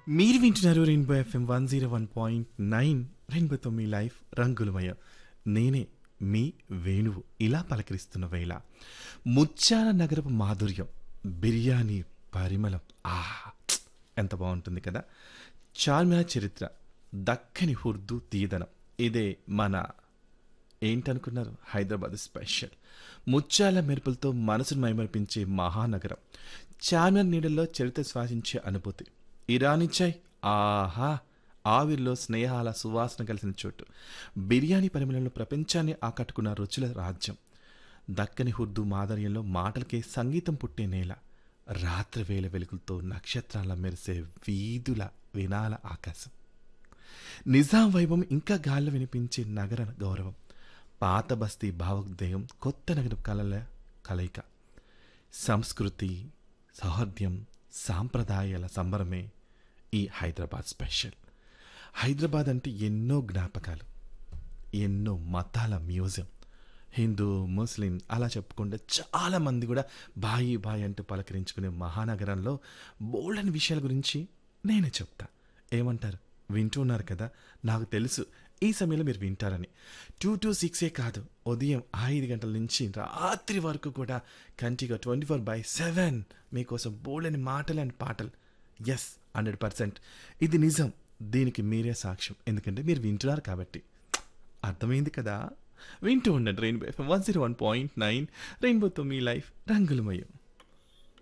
మీరు వింటున్నారు rainbow FM one zero one point nine రెయిన్బోతో మీ లైఫ్ రంగులమయ నేనే మీ వేణువు ఇలా పలకరిస్తున్న వేళ ముత్యాల నగరపు మాధుర్యం బిర్యానీ పరిమళం ఆ ఎంత బాగుంటుంది కదా చార్మినార్ చరిత్ర దక్కని హుర్దు తీదనం ఇదే మన ఏంటనుకున్నారు హైదరాబాద్ స్పెషల్ ముత్యాల మెరుపులతో మనసును మైమర్పించే మహానగరం చార్మినార్ నీడల్లో చరిత్ర శ్వాసించే అనుభూతి ఇరానీ చాయ్ ఆహా ఆవిరిలో స్నేహాల సువాసన కలిసిన చోటు బిర్యానీ పరిమళంలో ప్రపంచాన్ని ఆకట్టుకున్న రుచుల రాజ్యం దక్కని హుర్దు మాధుర్యంలో మాటలకే సంగీతం పుట్టే నేల రాత్రి వేల వెలుగులతో నక్షత్రాల మెరిసే వీధుల వినాల ఆకాశం నిజాం వైభవం ఇంకా గాల్లో వినిపించే నగర గౌరవం పాత బస్తీ భావోద్వేగం కొత్త నగర కళల కలయిక సంస్కృతి సౌహృద్యం సాంప్రదాయాల సంబరమే ఈ హైదరాబాద్ స్పెషల్ హైదరాబాద్ అంటే ఎన్నో జ్ఞాపకాలు ఎన్నో మతాల మ్యూజియం హిందూ ముస్లిం అలా చెప్పుకుంటే చాలా మంది కూడా బాయి బాయి అంటూ పలకరించుకునే మహానగరంలో బోల్డని విషయాల గురించి నేనే చెప్తా ఏమంటారు వింటున్నారు కదా నాకు తెలుసు ఈ సమయంలో మీరు వింటారని టూ టు సిక్సే కాదు ఉదయం ఐదు గంటల నుంచి రాత్రి వరకు కూడా కంటిగా ట్వంటీ ఫోర్ బై సెవెన్ మీకోసం బోల్డని మాటలు అండ్ పాటలు ఎస్ హండ్రెడ్ పర్సెంట్ ఇది నిజం దీనికి మీరే సాక్ష్యం ఎందుకంటే మీరు వింటున్నారు కాబట్టి అర్థమైంది కదా వింటూ ఉండండి rainbow FM one zero one point nine రెయిన్బోతో మీ లైఫ్ రంగులమయం